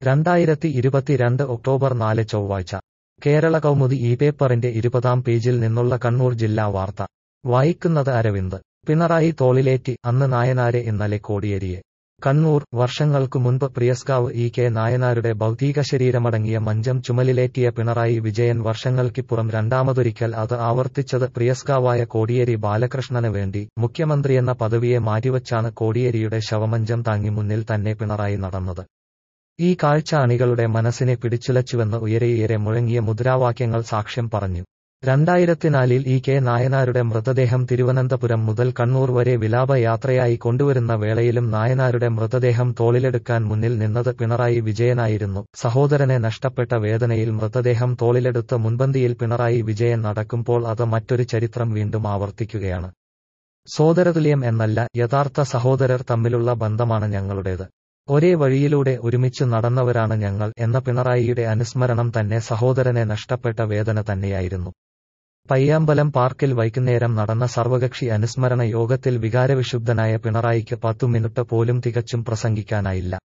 രണ്ടായിരത്തി ഇരുപത്തിരണ്ട് ഒക്ടോബർ നാല് ചൊവ്വാഴ്ച കേരള കൗമുദി ഈ പേപ്പറിന്റെ ഇരുപതാം പേജിൽ നിന്നുള്ള കണ്ണൂർ ജില്ലാ വാർത്ത വായിക്കുന്നത് അരവിന്ദ് പിണറായി തോളിലേറ്റി അന്ന് നായനാരെ ഇന്നലെ കോടിയേരിയെ കണ്ണൂർ വർഷങ്ങൾക്കു മുൻപ് പ്രിയസ്കാവ് ഇ കെ നായനാരുടെ ഭൗതിക ശരീരമടങ്ങിയ മഞ്ചം ചുമലിലേറ്റിയ പിണറായി വിജയൻ വർഷങ്ങൾക്കിപ്പുറം രണ്ടാമതൊരിക്കൽ അത് ആവർത്തിച്ചത് പ്രിയസ്കാവായ കോടിയേരി ബാലകൃഷ്ണന് വേണ്ടി മുഖ്യമന്ത്രിയെന്ന പദവിയെ മാറ്റിവച്ചാണ് കോടിയേരിയുടെ ശവമഞ്ചം താങ്ങി മുന്നിൽ തന്നെ പിണറായി നടന്നത് ഈ കാഴ്ച അണികളുടെ മനസ്സിനെ പിടിച്ചുലച്ചുവെന്ന് ഉയരെയേറെ മുഴങ്ങിയ മുദ്രാവാക്യങ്ങൾ സാക്ഷ്യം പറഞ്ഞു രണ്ടായിരത്തിനാലിൽ ഇ കെ നായനാരുടെ മൃതദേഹം തിരുവനന്തപുരം മുതൽ കണ്ണൂർ വരെ വിലാപയാത്രയായി കൊണ്ടുവരുന്ന വേളയിലും നായനാരുടെ മൃതദേഹം തോളിലെടുക്കാൻ മുന്നിൽ നിന്നത് പിണറായി വിജയനായിരുന്നു സഹോദരനെ നഷ്ടപ്പെട്ട വേദനയിൽ മൃതദേഹം തോളിലെടുത്ത് മുൻപന്തിയിൽ പിണറായി വിജയൻ നടക്കുമ്പോൾ അത് മറ്റൊരു ചരിത്രം വീണ്ടും ആവർത്തിക്കുകയാണ് സോദരതുല്യം എന്നല്ല യഥാർത്ഥ സഹോദരർ തമ്മിലുള്ള ബന്ധമാണ് ഞങ്ങളുടേത് ഒരേ വഴിയിലൂടെ ഒരുമിച്ച് നടന്നവരാണ് ഞങ്ങൾ എന്ന പിണറായിയുടെ അനുസ്മരണം തന്നെ സഹോദരനെ നഷ്ടപ്പെട്ട വേദന തന്നെയായിരുന്നു പയ്യാമ്പലം പാർക്കിൽ വൈകുന്നേരം നടന്ന സർവകക്ഷി അനുസ്മരണ യോഗത്തിൽ വികാരവിശുദ്ധനായ പിണറായിക്ക് പത്തു മിനിറ്റ് പോലും തികച്ചും പ്രസംഗിക്കാനായില്ല